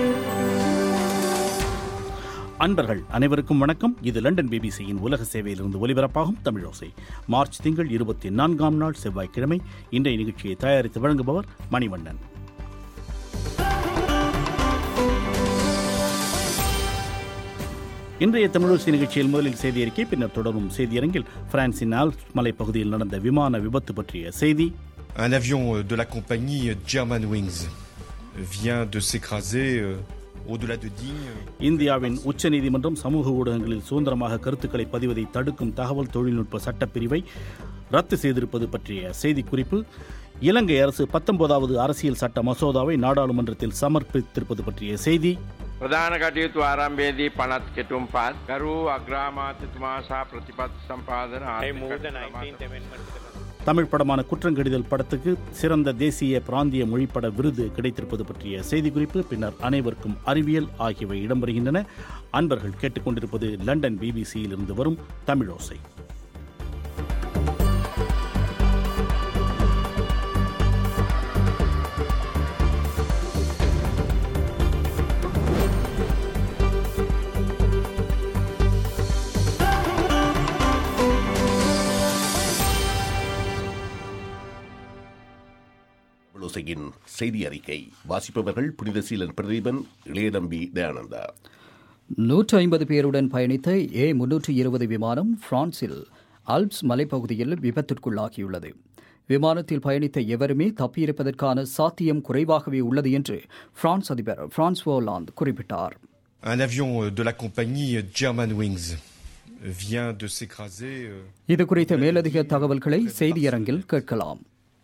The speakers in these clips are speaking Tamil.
அன்பர்கள் அனைவருக்கும் வணக்கம் இது லண்டன் பிபிசியின் உலக சேவையிலிருந்து ஒலிபரப்பாகும் தமிழோசை மார்ச் திங்கள் இருபத்தி நான்காம் நாள் செவ்வாய்க்கிழமை இன்றைய நிகழ்ச்சியை தயாரித்து வழங்குபவர் மணிவண்ணன் இன்றைய தமிழோசை நிகழ்ச்சியில் முதலில் செய்தி அறிக்கை பின்னர் தொடரும் செய்தியரங்கில் பிரான்சின் ஆல்ப்ஸ் மலைப்பகுதியில் நடந்த விமான விபத்து பற்றிய செய்தி Un avion euh, de la compagnie Germanwings vient de s'écraser euh, au-delà de Digne. இந்தியாவின் உச்சநீதிமன்றம் சமூக ஊடகங்களில் சுதந்திரமாக கருத்துக்களை பதிவதை தடுக்கும் தகவல் தொழில்நுட்ப சட்டப்பிரிவை ரத்து செய்திருப்பது பற்றிய செய்திக்குறிப்பு இலங்கை அரசு பத்தொன்பதாவது அரசியல் சட்ட மசோதாவை நாடாளுமன்றத்தில் சமர்ப்பித்திருப்பது பற்றிய செய்தி ප්‍රධාන කටයුතු ආරම්භයේදී පනත් කෙටුම් පාත් ගරු අග්‍රාමාත්‍යතුමා සහ ප්‍රතිපත් සම්පාදන ආර්ථික தமிழ் படமான குற்றங்கடிதல் படத்துக்கு சிறந்த தேசிய பிராந்திய மொழிப்பட விருது கிடைத்திருப்பது பற்றிய செய்திக்குறிப்பு பின்னர் அனைவருக்கும் அறிவியல் ஆகியவை இடம்பெறுகின்றன அன்பர்கள் கேட்டுக்கொண்டிருப்பது லண்டன் பிபிசியில் இருந்து வரும் தமிழோசை தமிழோசையின் செய்தி அறிக்கை வாசிப்பவர்கள் புனித சீலன் பிரதீபன் இளையநம்பி தயானந்தா நூற்று ஐம்பது பேருடன் பயணித்த ஏ முன்னூற்று இருபது விமானம் பிரான்சில் அல்ப்ஸ் மலைப்பகுதியில் விபத்திற்குள்ளாகியுள்ளது விமானத்தில் பயணித்த எவருமே தப்பியிருப்பதற்கான சாத்தியம் குறைவாகவே உள்ளது என்று பிரான்ஸ் அதிபர் பிரான்ஸ் ஓலாந்து குறிப்பிட்டார் Un avion euh, de la compagnie Germanwings vient de s'écraser. euh, இது குறித்த மேலதிக தகவல்களை செய்தியரங்கில் கேட்கலாம்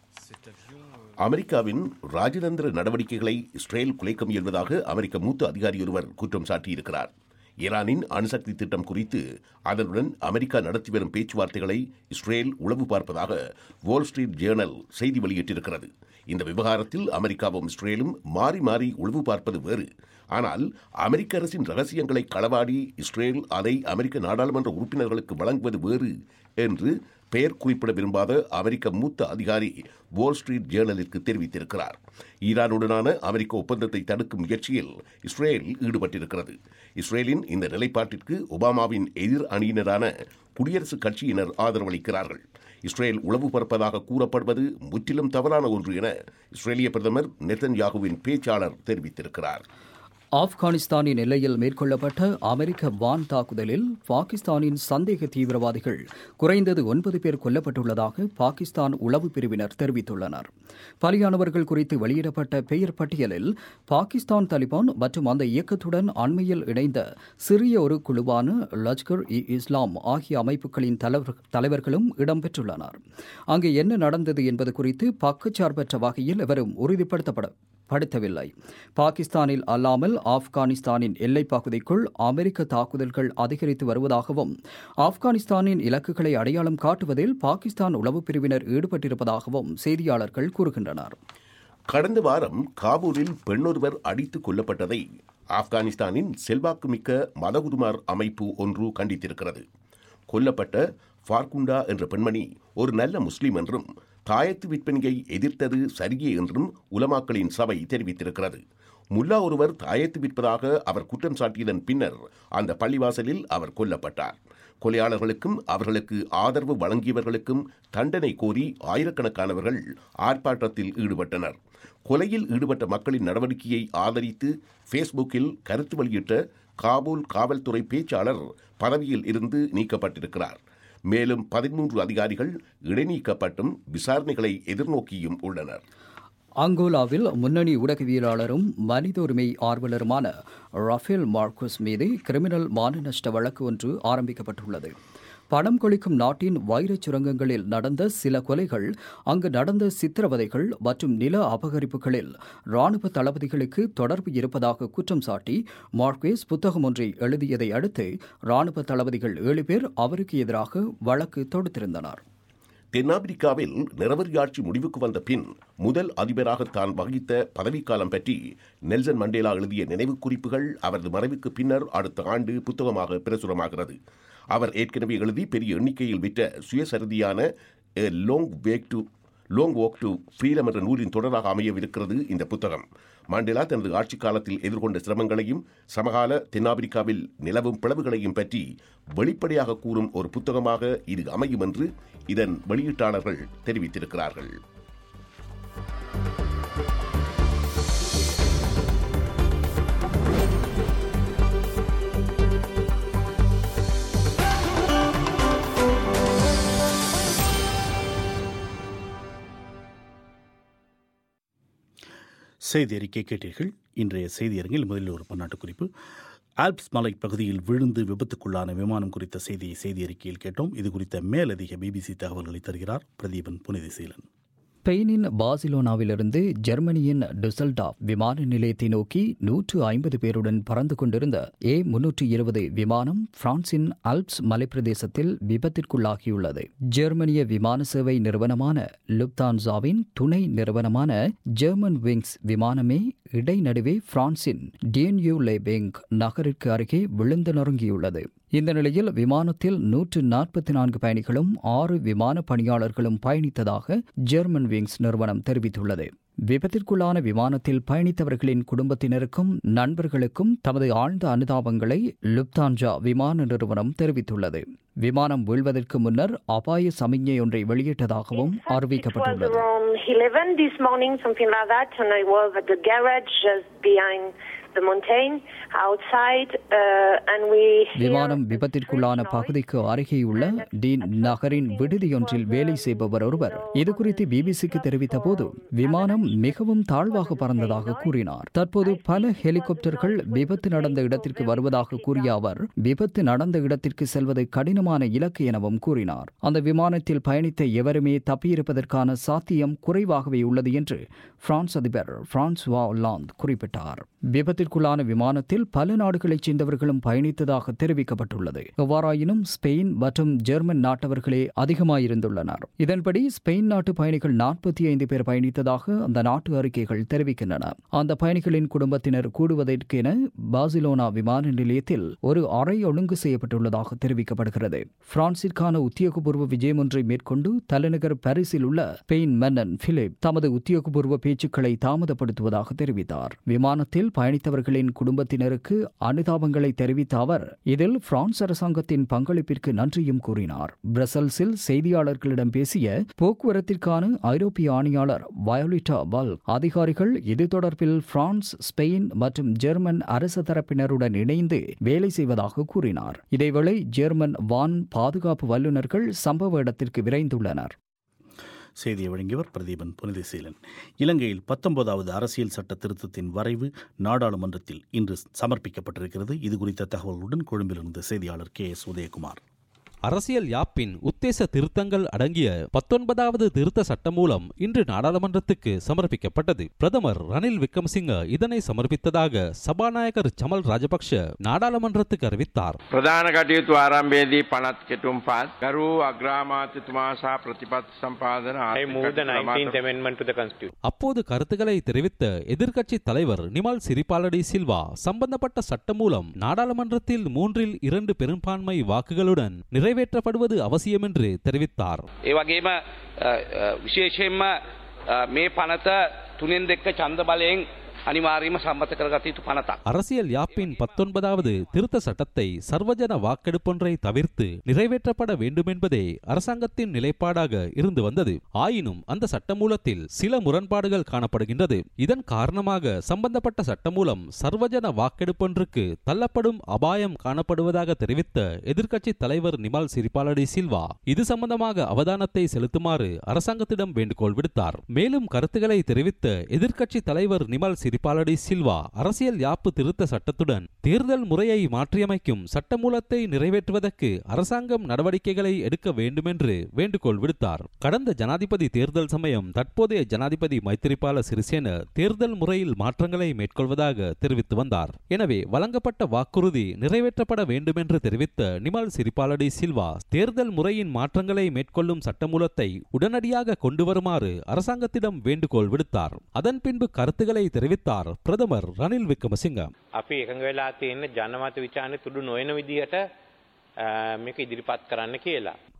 அமெரிக்காவின் ராஜதந்திர நடவடிக்கைகளை இஸ்ரேல் குலைக்க முயல்வதாக அமெரிக்க மூத்த அதிகாரி ஒருவர் குற்றம் சாட்டியிருக்கிறார் ஈரானின் அணுசக்தி திட்டம் குறித்து அதனுடன் அமெரிக்கா நடத்தி வரும் பேச்சுவார்த்தைகளை இஸ்ரேல் உளவு பார்ப்பதாக வால் ஸ்ட்ரீட் ஜேர்னல் செய்தி வெளியிட்டிருக்கிறது இந்த விவகாரத்தில் அமெரிக்காவும் இஸ்ரேலும் மாறி மாறி உளவு பார்ப்பது வேறு ஆனால் அமெரிக்க அரசின் ரகசியங்களை களவாடி இஸ்ரேல் அதை அமெரிக்க நாடாளுமன்ற உறுப்பினர்களுக்கு வழங்குவது வேறு என்று பெயர் குறிப்பிட விரும்பாத அமெரிக்க மூத்த அதிகாரி வால் ஸ்ட்ரீட் ஜேர்னலிற்கு தெரிவித்திருக்கிறார் ஈரானுடனான அமெரிக்க ஒப்பந்தத்தை தடுக்கும் முயற்சியில் இஸ்ரேல் ஈடுபட்டிருக்கிறது இஸ்ரேலின் இந்த நிலைப்பாட்டிற்கு ஒபாமாவின் எதிர் அணியினரான குடியரசுக் கட்சியினர் ஆதரவளிக்கிறார்கள் இஸ்ரேல் உளவு பரப்பதாக கூறப்படுவது முற்றிலும் தவறான ஒன்று என இஸ்ரேலிய பிரதமர் நெத்தன்யாகுவின் பேச்சாளர் தெரிவித்திருக்கிறார் ஆப்கானிஸ்தானின் எல்லையில் மேற்கொள்ளப்பட்ட அமெரிக்க வான் தாக்குதலில் பாகிஸ்தானின் சந்தேக தீவிரவாதிகள் குறைந்தது ஒன்பது பேர் கொல்லப்பட்டுள்ளதாக பாகிஸ்தான் உளவு பிரிவினர் தெரிவித்துள்ளனர் பலியானவர்கள் குறித்து வெளியிடப்பட்ட பெயர் பட்டியலில் பாகிஸ்தான் தலிபான் மற்றும் அந்த இயக்கத்துடன் அண்மையில் இணைந்த சிறிய ஒரு குழுவான லஷ்கர் இ இஸ்லாம் ஆகிய அமைப்புகளின் தலைவர் தலைவர்களும் இடம்பெற்றுள்ளனர் அங்கு என்ன நடந்தது என்பது குறித்து பக்கச்சார்பற்ற வகையில் எவரும் உறுதிப்படுத்தப்பட படுத்தவில்லை பாகிஸ்தானில் அல்லாமல் ஆப்கானிஸ்தானின் எல்லைப் பகுதிக்குள் அமெரிக்க தாக்குதல்கள் அதிகரித்து வருவதாகவும் ஆப்கானிஸ்தானின் இலக்குகளை அடையாளம் காட்டுவதில் பாகிஸ்தான் உளவுப் பிரிவினர் ஈடுபட்டிருப்பதாகவும் செய்தியாளர்கள் கூறுகின்றனர் கடந்த வாரம் காபூலில் பெண்ணொருவர் அடித்துக் கொல்லப்பட்டதை ஆப்கானிஸ்தானின் செல்வாக்குமிக்க மதகுதுமார் அமைப்பு ஒன்று கண்டித்திருக்கிறது கொல்லப்பட்ட ஃபார்குண்டா என்ற பெண்மணி ஒரு நல்ல முஸ்லிம் என்றும் தாயத்து விற்பனையை எதிர்த்தது சரியே என்றும் உலமாக்களின் சபை தெரிவித்திருக்கிறது முல்லா ஒருவர் தாயத்து விற்பதாக அவர் குற்றம் சாட்டியதன் பின்னர் அந்த பள்ளிவாசலில் அவர் கொல்லப்பட்டார் கொலையாளர்களுக்கும் அவர்களுக்கு ஆதரவு வழங்கியவர்களுக்கும் தண்டனை கோரி ஆயிரக்கணக்கானவர்கள் ஆர்ப்பாட்டத்தில் ஈடுபட்டனர் கொலையில் ஈடுபட்ட மக்களின் நடவடிக்கையை ஆதரித்து ஃபேஸ்புக்கில் கருத்து வெளியிட்ட காபூல் காவல்துறை பேச்சாளர் பதவியில் இருந்து நீக்கப்பட்டிருக்கிறார் மேலும் பதிமூன்று அதிகாரிகள் இடைநீக்கப்பட்டும் விசாரணைகளை எதிர்நோக்கியும் உள்ளனர் அங்கோலாவில் முன்னணி ஊடகவியலாளரும் மனித உரிமை ஆர்வலருமான ரஃபேல் மார்க்குஸ் மீது கிரிமினல் மான நஷ்ட வழக்கு ஒன்று ஆரம்பிக்கப்பட்டுள்ளது பணம் கொளிக்கும் நாட்டின் வைரச் சுரங்கங்களில் நடந்த சில கொலைகள் அங்கு நடந்த சித்திரவதைகள் மற்றும் நில அபகரிப்புகளில் ராணுவ தளபதிகளுக்கு தொடர்பு இருப்பதாக குற்றம் சாட்டி மார்க்வேஸ் புத்தகம் ஒன்றை எழுதியதை அடுத்து ராணுவ தளபதிகள் ஏழு பேர் அவருக்கு எதிராக வழக்கு தொடுத்திருந்தனர் தென்னாப்பிரிக்காவில் நிறவரியாட்சி முடிவுக்கு வந்த பின் முதல் அதிபராக தான் வகித்த பதவிக்காலம் பற்றி நெல்சன் மண்டேலா எழுதிய நினைவு குறிப்புகள் அவரது மறைவுக்கு பின்னர் அடுத்த ஆண்டு புத்தகமாக பிரசுரமாகிறது அவர் ஏற்கனவே எழுதி பெரிய எண்ணிக்கையில் விற்ற சுயசரிதியான long walk to long walk to freedom என்ற நூலின் தொடராக அமையவிருக்கிறது இந்த புத்தகம் மாண்டேலா தனது ஆட்சி காலத்தில் எதிர்கொண்ட சிரமங்களையும் சமகால தென்னாப்பிரிக்காவில் நிலவும் பிளவுகளையும் பற்றி வெளிப்படையாக கூறும் ஒரு புத்தகமாக இது அமையும் என்று இதன் வெளியீட்டாளர்கள் தெரிவித்திருக்கிறார்கள் செய்தி அறிக்கை கேட்டீர்கள் இன்றைய செய்தியரங்கில் முதலில் ஒரு பன்னாட்டு குறிப்பு ஆல்ப்ஸ் மலை பகுதியில் விழுந்து விபத்துக்குள்ளான விமானம் குறித்த செய்தியை செய்தி அறிக்கையில் கேட்டோம் இது குறித்த மேலதிக பிபிசி தகவல்களை தருகிறார் பிரதீபன் புனிதசீலன் ஸ்பெயினின் பார்சிலோனாவிலிருந்து ஜெர்மனியின் டுசல்டாப் விமான நிலையத்தை நோக்கி நூற்று ஐம்பது பேருடன் பறந்து கொண்டிருந்த ஏ முன்னூற்று இருபது விமானம் பிரான்சின் அல்ப்ஸ் மலைப்பிரதேசத்தில் விபத்திற்குள்ளாகியுள்ளது ஜெர்மனிய விமான சேவை நிறுவனமான லுப்தான்சாவின் துணை நிறுவனமான ஜெர்மன் விங்ஸ் விமானமே இடைநடுவே பிரான்சின் டிஎன்யூ லேபெங் நகரிற்கு அருகே விழுந்து நொறுங்கியுள்ளது இந்த நிலையில் விமானத்தில் நூற்று நாற்பத்தி நான்கு பயணிகளும் ஆறு விமான பணியாளர்களும் பயணித்ததாக ஜெர்மன் விங்ஸ் நிறுவனம் தெரிவித்துள்ளது விபத்திற்குள்ளான விமானத்தில் பயணித்தவர்களின் குடும்பத்தினருக்கும் நண்பர்களுக்கும் தமது ஆழ்ந்த அனுதாபங்களை லுப்தான்ஜா விமான நிறுவனம் தெரிவித்துள்ளது விமானம் வீழ்வதற்கு முன்னர் அபாய சமிக்ஞை ஒன்றை வெளியிட்டதாகவும் It was அறிவிக்கப்பட்டுள்ளது around 11 this morning, something like that, and I was at the garage just behind the mountain outside, uh, and we. hear விமானம் a விபத்திற்குள்ளான strange noise. பகுதிக்கு அருகேயுள்ள டீன் நகரின் விடுதியொன்றில் வேலை செய்பவர் ஒருவர் இது குறித்து பிபிசிக்கு தெரிவித்த போது விமானம் மிகவும் தாழ்வாக பறந்ததாக கூறினார் தற்போது பல ஹெலிகாப்டர்கள் விபத்து நடந்த இடத்திற்கு வருவதாக கூறிய அவர் விபத்து நடந்த இடத்திற்கு செல்வது கடினமான இலக்கு எனவும் கூறினார் அந்த விமானத்தில் பயணித்த எவருமே தப்பியிருப்பதற்கான சாத்தியம் குறைவாகவே உள்ளது என்று பிரான்ஸ் அதிபர் பிரான்சுவா ஒல்லாந்து குறிப்பிட்டார் விபத்திற்குள்ளான விமானத்தில் பல நாடுகளைச் சேர்ந்தவர்களும் பயணித்ததாக தெரிவிக்கப்பட்டுள்ளது எவ்வாறாயினும் ஸ்பெயின் மற்றும் ஜெர்மன் நாட்டவர்களே அதிகமாயிருந்துள்ளனர் இதன்படி ஸ்பெயின் நாட்டு பயணிகள் நாற்பத்தி ஐந்து பேர் பயணித்ததாக அந்த நாட்டு அறிக்கைகள் தெரிவிக்கின்றன அந்த பயணிகளின் குடும்பத்தினர் கூடுவதற்கென பார்சிலோனா விமான நிலையத்தில் ஒரு அறை ஒழுங்கு செய்யப்பட்டுள்ளதாக தெரிவிக்கப்படுகிறது பிரான்சிற்கான உத்தியோகபூர்வ விஜயம் ஒன்றை மேற்கொண்டு தலைநகர் பாரிஸில் உள்ள ஸ்பெயின் மன்னன் பிலிப் தமது உத்தியோகபூர்வ பேச்சுக்களை தாமதப்படுத்துவதாக தெரிவித்தார் விமானத்தில் பயணித்தவர்களின் குடும்பத்தினருக்கு அனுதாபங்களை தெரிவித்த அவர் இதில் பிரான்ஸ் அரசாங்கத்தின் பங்களிப்பிற்கு நன்றியும் கூறினார் பிரசல்ஸில் செய்தியாளர்களிடம் பேசிய போக்குவரத்திற்கான ஐரோப்பிய ஆணையாளர் வயோலிட்டா பல் அதிகாரிகள் இது தொடர்பில் பிரான்ஸ் ஸ்பெயின் மற்றும் ஜெர்மன் அரசு தரப்பினருடன் இணைந்து வேலை செய்வதாக கூறினார் இதேவேளை ஜெர்மன் வான் பாதுகாப்பு வல்லுநர்கள் சம்பவ இடத்திற்கு விரைந்துள்ளனர் செய்தியை வழங்கியவர் பிரதீபன் புனிதசீலன் இலங்கையில் பத்தொன்பதாவது அரசியல் சட்ட திருத்தத்தின் வரைவு நாடாளுமன்றத்தில் இன்று சமர்ப்பிக்கப்பட்டிருக்கிறது இது குறித்த தகவல்களுடன் கொழும்பிலிருந்து செய்தியாளர் கே எஸ் உதயகுமார் அரசியல் யாப்பின் உத்தேச திருத்தங்கள் அடங்கிய பத்தொன்பதாவது திருத்த சட்டம் மூலம் இன்று நாடாளுமன்றத்துக்கு சமர்ப்பிக்கப்பட்டது பிரதமர் ரணில் விக்ரமசிங்க இதனை சமர்ப்பித்ததாக சபாநாயகர் சமல் ராஜபக்ஷ நாடாளுமன்றத்துக்கு அறிவித்தார் ප්‍රධාන කටයුතු ආරම්භයේදී පනත් කෙටුම් පත් ගරු අග්‍රාමාත්‍යතුමා සහ ප්‍රතිපත් සම්පාදන I move the ආර්ථික 19th amendment to the Constitution. அப்போது கருத்துக்களை தெரிவித்த எதிர்க்கட்சி தலைவர் நிமல் சிறிபாலடி சில்வா சம்பந்தப்பட்ட சட்டம் மூலம் நாடாளுமன்றத்தில் மூன்றில் இரண்டு பெரும்பான்மை வாக்குகளுடன் நிறைவேற்றப்படுவது அவசியம் என்று தெரிவித்தார் ඒ වගේම අ, අ, විශේෂයෙන්ම අ, මේ පනත තුනෙන් දෙක්ක චන්ද බලයෙන් අනිවාර්යම සම්මත කරගත යුතු පනතක්. அரசியல் யாப்பின் பத்தொன்பதாவது திருத்த சட்டத்தை சர்வஜன வாக்கெடுப்பொன்றை தவிர்த்து நிறைவேற்றப்பட வேண்டும் என்பதே அரசாங்கத்தின் நிலைப்பாடாக இருந்து வந்தது ஆயினும் அந்த சட்டமூலத்தில் சில முரண்பாடுகள் காணப்படுகின்றது இதன் காரணமாக சம்பந்தப்பட்ட சட்டமூலம் சர்வஜன வாக்கெடுப்பொன்றுக்கு தள்ளப்படும் அபாயம் காணப்படுவதாக தெரிவித்த எதிர்க்கட்சி தலைவர் நிமால் சிரிபாலடி சில்வா இது சம்பந்தமாக அவதானத்தை செலுத்துமாறு அரசாங்கத்திடம் வேண்டுகோள் விடுத்தார் மேலும் கருத்துக்களை தெரிவித்த எதிர்க்கட்சி தலைவர் நிமால் சிரிபாலடி சில்வா அரசியல் யாப்பு திருத்த சட்டத்துடன் தேர்தல் முறையை மாற்றியமைக்கும் சட்டமூலத்தை நிறைவேற்றுவதற்கு அரசாங்கம் நடவடிக்கைகளை எடுக்க வேண்டுமென்று வேண்டுகோள் விடுத்தார் கடந்த ஜனாதிபதி தேர்தல் சமயம் தற்போதைய ஜனாதிபதி மைத்திரிபால சிறிசேன தேர்தல் முறையில் மாற்றங்களை மேற்கொள்வதாக தெரிவித்து வந்தார் எனவே வழங்கப்பட்ட வாக்குறுதி நிறைவேற்றப்பட வேண்டும் என்று தெரிவித்த நிமல் சிரிபாலடி சில்வா தேர்தல் முறையின் மாற்றங்களை மேற்கொள்ளும் சட்டமூலத்தை உடனடியாக கொண்டு வருமாறு அரசாங்கத்திடம் வேண்டுகோள் விடுத்தார் அதன் பின்பு கருத்துக்களை தெரிவித்தார் பிரதமர் ரணில் விக்ரமசிங்க අපි එකඟ වෙලා තියෙන්නේ ජනමත විචාරණය තුඩු නොවන විදිහට අ, මේක ඉදිරිපත් කරන්න කියලා.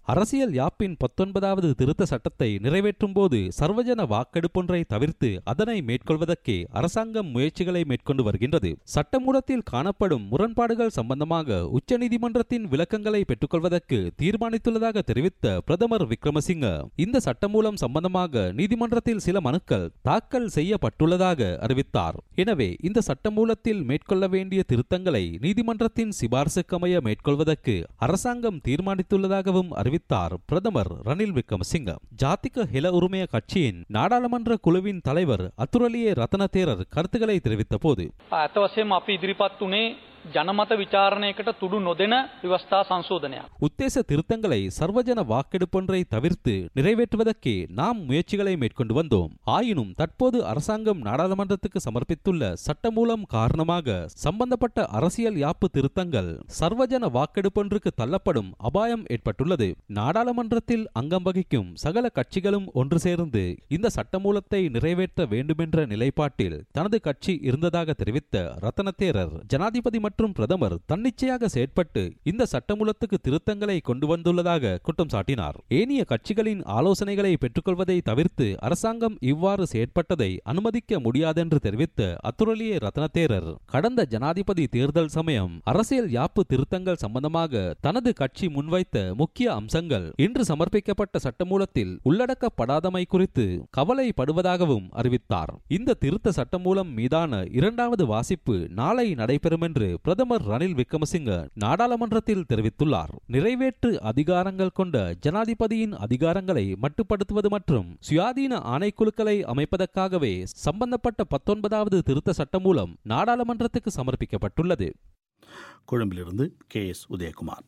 அரசியல் யாப்பின் பத்தொன்பதாவது திருத்த சட்டத்தை நிறைவேற்றும் போது சர்வஜன வாக்கெடுப்பொன்றை தவிர்த்து அதனை மேற்கொள்வதற்கே அரசாங்கம் முயற்சிகளை மேற்கொண்டு வருகின்றது சட்டமூலத்தில் காணப்படும் முரண்பாடுகள் சம்பந்தமாக உச்சநீதிமன்றத்தின் விளக்கங்களை பெற்றுக்கொள்வதற்கு தீர்மானித்துள்ளதாக தெரிவித்த பிரதமர் விக்ரமசிங்க இந்த சட்டமூலம் சம்பந்தமாக நீதிமன்றத்தில் சில மனுக்கள் தாக்கல் செய்யப்பட்டுள்ளதாக அறிவித்தார் எனவே இந்த சட்டமூலத்தில் மேற்கொள்ள வேண்டிய திருத்தங்களை நீதிமன்றத்தின் சிபார்சுக்கமைய மேற்கொள்வதற்கு அரசாங்கம் தீர்மானித்துள்ளதாகவும் அறிவித்தார் பிரதமர் ரணில் விக்ரமசிங்க ஜாதிக ஹெல உரிமைய கட்சியின் நாடாளுமன்ற குழுவின் தலைவர் அத்துரலியே ரத்னதேரர் கருத்துக்களை தெரிவித்த போது ඇත වශයෙන්ම අපි ඉදිරිපත් වුණේ ජනමත විචාරණයකට තුඩු නොදෙන ව්‍යවස්ථා සංශෝධනයක්. உத்தேச திருத்தங்களை சர்வஜன வாக்கெடுப்பொன்றை தவிர்த்து நிறைவேற்றுவதற்கே நாம் முயற்சிகளை மேற்கொண்டு வந்தோம் ஆயினும் தற்போது அரசாங்கம் நாடாளுமன்றத்துக்கு சமர்ப்பித்துள்ள சட்டமூலம் காரணமாக சம்பந்தப்பட்ட அரசியல் யாப்பு திருத்தங்கள் சர்வஜன வாக்கெடுப்பொன்றுக்கு தள்ளப்படும் அபாயம் ஏற்பட்டுள்ளது நாடாளுமன்றத்தில் அங்கம் வகிக்கும் சகல கட்சிகளும் ஒன்று சேர்ந்து இந்த சட்டமூலத்தை நிறைவேற்ற வேண்டுமென்ற நிலைப்பாட்டில் தனது கட்சி இருந்ததாக தெரிவித்த ரத்தனத்தேரர் ஜனாதிபதி மற்றும் பிரதமர் தன்னிச்சையாக செயற்பட்டு இந்த சட்டமூலத்துக்கு திருத்தங்களை கொண்டு வந்துள்ளதாக குற்றம் சாட்டினார் ஏனைய கட்சிகளின் ஆலோசனைகளை பெற்றுக்கொள்வதை தவிர்த்து அரசாங்கம் இவ்வாறு செயற்பட்டதை அனுமதிக்க முடியாதென்று தெரிவித்த அத்துரலியே ரத்னதேரர் கடந்த ஜனாதிபதி தேர்தல் சமயம் அரசியல் யாப்பு திருத்தங்கள் சம்பந்தமாக தனது கட்சி முன்வைத்த முக்கிய அம்சங்கள் இன்று சமர்ப்பிக்கப்பட்ட சட்டமூலத்தில் உள்ளடக்கப்படாதமை குறித்து கவலைப்படுவதாகவும் அறிவித்தார் இந்த திருத்த சட்டமூலம் மீதான இரண்டாவது வாசிப்பு நாளை நடைபெறும் என்று பிரதமர் ரணில் விக்ரமசிங்க நாடாளுமன்றத்தில் தெரிவித்துள்ளார் நிறைவேற்று அதிகாரங்கள் கொண்ட ஜனாதிபதியின் அதிகாரங்களை மட்டுப்படுத்துவது மற்றும் சுயாதீன ஆணைக்குழுக்களை அமைப்பதற்காகவே சம்பந்தப்பட்ட பத்தொன்பதாவது திருத்த சட்டம் மூலம் நாடாளுமன்றத்துக்கு சமர்ப்பிக்கப்பட்டுள்ளது கொழும்பிலிருந்து கே எஸ் உதயகுமார்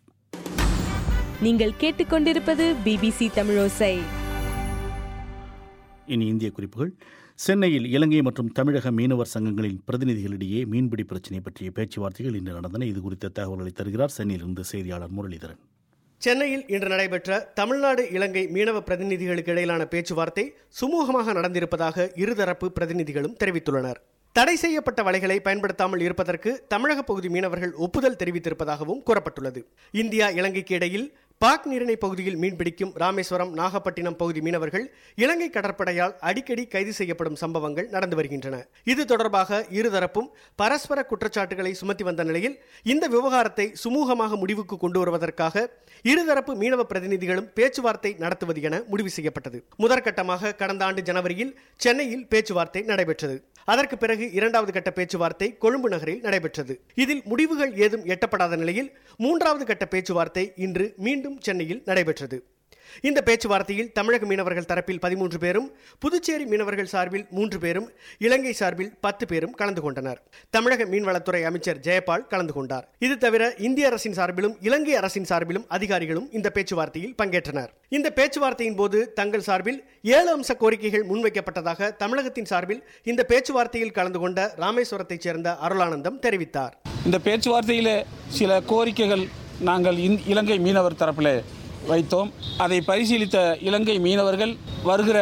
நீங்கள் கேட்டுக்கொண்டிருப்பது பிபிசி தமிழோசை இனி இந்திய குறிப்புகள் சென்னையில் இலங்கை மற்றும் தமிழக மீனவர் சங்கங்களின் பிரதிநிதிகளிடையே மீன்பிடி பிரச்சினை பற்றிய பேச்சுவார்த்தைகள் இன்று நடந்தன இது குறித்த தகவல்களை தருகிறார் சென்னையிலிருந்து செய்தியாளர் முரளிதரன் சென்னையில் இன்று நடைபெற்ற தமிழ்நாடு இலங்கை மீனவ பிரதிநிதிகளுக்கு இடையிலான பேச்சுவார்த்தை சுமூகமாக நடந்திருப்பதாக இருதரப்பு பிரதிநிதிகளும் தெரிவித்துள்ளனர் தடை செய்யப்பட்ட வலைகளை பயன்படுத்தாமல் இருப்பதற்கு தமிழக பகுதி மீனவர்கள் ஒப்புதல் தெரிவித்திருப்பதாகவும் கூறப்பட்டுள்ளது இந்தியா இலங்கைக்கு இடையில் பாக் நீரிணை பகுதியில் மீன்பிடிக்கும் ராமேஸ்வரம் நாகப்பட்டினம் பகுதி மீனவர்கள் இலங்கை கடற்படையால் அடிக்கடி கைது செய்யப்படும் சம்பவங்கள் நடந்து வருகின்றன இது தொடர்பாக இருதரப்பும் பரஸ்பர குற்றச்சாட்டுகளை சுமத்தி வந்த நிலையில் இந்த விவகாரத்தை சுமூகமாக முடிவுக்கு கொண்டு வருவதற்காக இருதரப்பு மீனவ பிரதிநிதிகளும் பேச்சுவார்த்தை நடத்துவது என முடிவு செய்யப்பட்டது முதற்கட்டமாக கடந்த ஆண்டு ஜனவரியில் சென்னையில் பேச்சுவார்த்தை நடைபெற்றது அதற்கு பிறகு இரண்டாவது கட்ட பேச்சுவார்த்தை கொழும்பு நகரில் நடைபெற்றது இதில் முடிவுகள் ஏதும் எட்டப்படாத நிலையில் மூன்றாவது கட்ட பேச்சுவார்த்தை இன்று மீண்டும் சென்னையில் நடைபெற்றது இந்த பேச்சுவார்த்தையில் தமிழக மீனவர்கள் தரப்பில் பதிமூன்று பேரும் புதுச்சேரி மீனவர்கள் சார்பில் மூன்று பேரும் இலங்கை சார்பில் பத்து பேரும் கலந்து கொண்டனர் தமிழக மீன்வளத்துறை அமைச்சர் ஜெயபால் கலந்து கொண்டார் இது தவிர இந்திய அரசின் சார்பிலும் இலங்கை அரசின் சார்பிலும் அதிகாரிகளும் இந்த பேச்சுவார்த்தையில் பங்கேற்றனர் இந்த பேச்சுவார்த்தையின் போது தங்கள் சார்பில் ஏழு அம்ச கோரிக்கைகள் முன்வைக்கப்பட்டதாக தமிழகத்தின் சார்பில் இந்த பேச்சுவார்த்தையில் கலந்து கொண்ட ராமேஸ்வரத்தைச் சேர்ந்த அருளானந்தம் தெரிவித்தார் இந்த பேச்சுவார்த்தையில் சில கோரிக்கைகள் நாங்கள் இலங்கை மீனவர் தரப்பில் வைத்தோம் அதை பரிசீலித்த இலங்கை மீனவர்கள் வருகிற